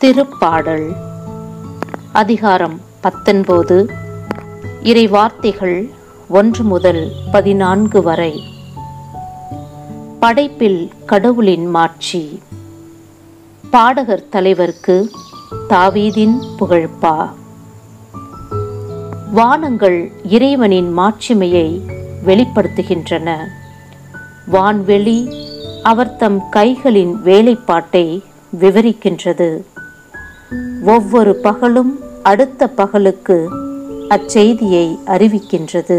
திருப்பாடல் அதிகாரம் பத்தொன்பது இறை வார்த்தைகள் ஒன்று முதல் பதினான்கு வரை படைப்பில் கடவுளின் மாட்சி பாடகர் தலைவர்க்கு தாவீதின் புகழ்பா வானங்கள் இறைவனின் மாட்சிமையை வெளிப்படுத்துகின்றன வான்வெளி அவர் தம் கைகளின் வேலைப்பாட்டை விவரிக்கின்றது ஒவ்வொரு பகலும் அடுத்த பகலுக்கு அச்செய்தியை அறிவிக்கின்றது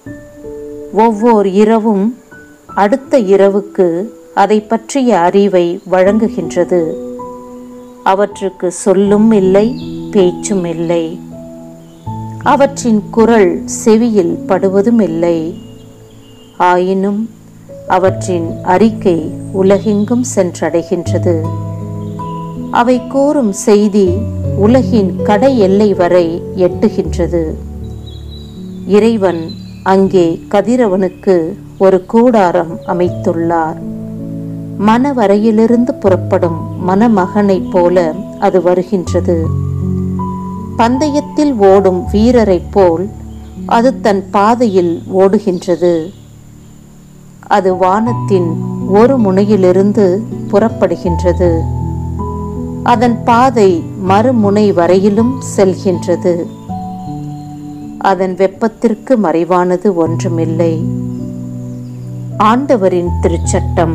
ஒவ்வொரு இரவும் அடுத்த இரவுக்கு அதை பற்றிய அறிவை வழங்குகின்றது அவற்றுக்கு சொல்லும் இல்லை பேச்சும் இல்லை அவற்றின் குரல் செவியில் படுவதும் இல்லை ஆயினும் அவற்றின் அறிக்கை உலகெங்கும் சென்றடைகின்றது அவை கூறும் செய்தி உலகின் கடை எல்லை வரை எட்டுகின்றது இறைவன் அங்கே கதிரவனுக்கு ஒரு கூடாரம் அமைத்துள்ளார் மனவரையிலிருந்து புறப்படும் மணமகனைப் போல அது வருகின்றது பந்தயத்தில் ஓடும் வீரரைப் போல் அது தன் பாதையில் ஓடுகின்றது அது வானத்தின் ஒரு முனையிலிருந்து புறப்படுகின்றது அதன் பாதை மறுமுனை வரையிலும் செல்கின்றது அதன் வெப்பத்திற்கு மறைவானது ஒன்றுமில்லை ஆண்டவரின் திருச்சட்டம்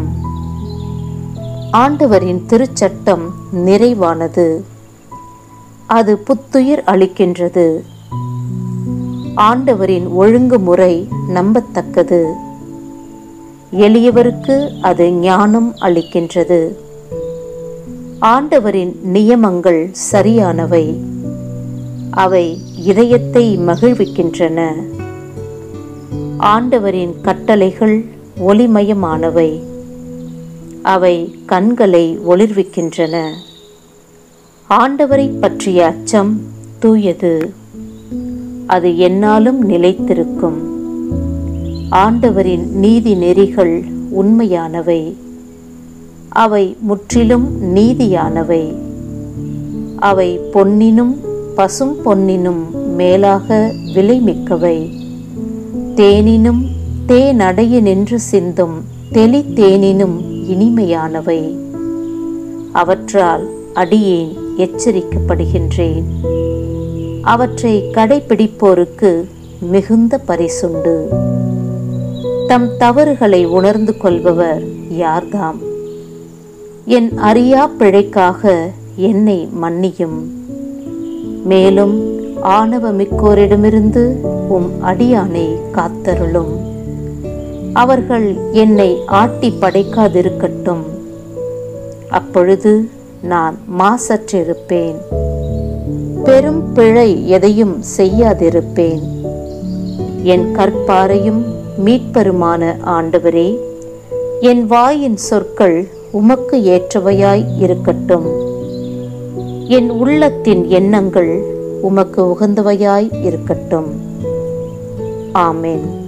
ஆண்டவரின் திருச்சட்டம் நிறைவானது அது புத்துயிர் அளிக்கின்றது ஆண்டவரின் ஒழுங்குமுறை நம்பத்தக்கது எளியவருக்கு அது ஞானம் அளிக்கின்றது ஆண்டவரின் நியமங்கள் சரியானவை அவை இதயத்தை மகிழ்விக்கின்றன ஆண்டவரின் கட்டளைகள் ஒளிமயமானவை அவை கண்களை ஒளிர்விக்கின்றன ஆண்டவரை பற்றிய அச்சம் தூயது அது என்னாலும் நிலைத்திருக்கும் ஆண்டவரின் நீதி நெறிகள் உண்மையானவை அவை முற்றிலும் நீதியானவை அவை பொன்னினும் பசும் பொன்னினும் மேலாக விலைமிக்கவை தேனினும் தேனடைய நின்று சிந்தும் தெளி தேனினும் இனிமையானவை அவற்றால் அடியேன் எச்சரிக்கப்படுகின்றேன் அவற்றை கடைபிடிப்போருக்கு மிகுந்த பரிசுண்டு தம் தவறுகளை உணர்ந்து கொள்பவர் யார்தாம் என் அறியா பிழைக்காக என்னை மன்னியும் மேலும் ஆணவமிக்கோரிடமிருந்து உம் அடியானை காத்தருளும் அவர்கள் என்னை ஆட்டி படைக்காதிருக்கட்டும் அப்பொழுது நான் மாசற்றிருப்பேன் பெரும் பிழை எதையும் செய்யாதிருப்பேன் என் கற்பாரையும் மீட்பருமான ஆண்டவரே என் வாயின் சொற்கள் உமக்கு ஏற்றவையாய் இருக்கட்டும் என் உள்ளத்தின் எண்ணங்கள் உமக்கு உகந்தவையாய் இருக்கட்டும் ஆமேன்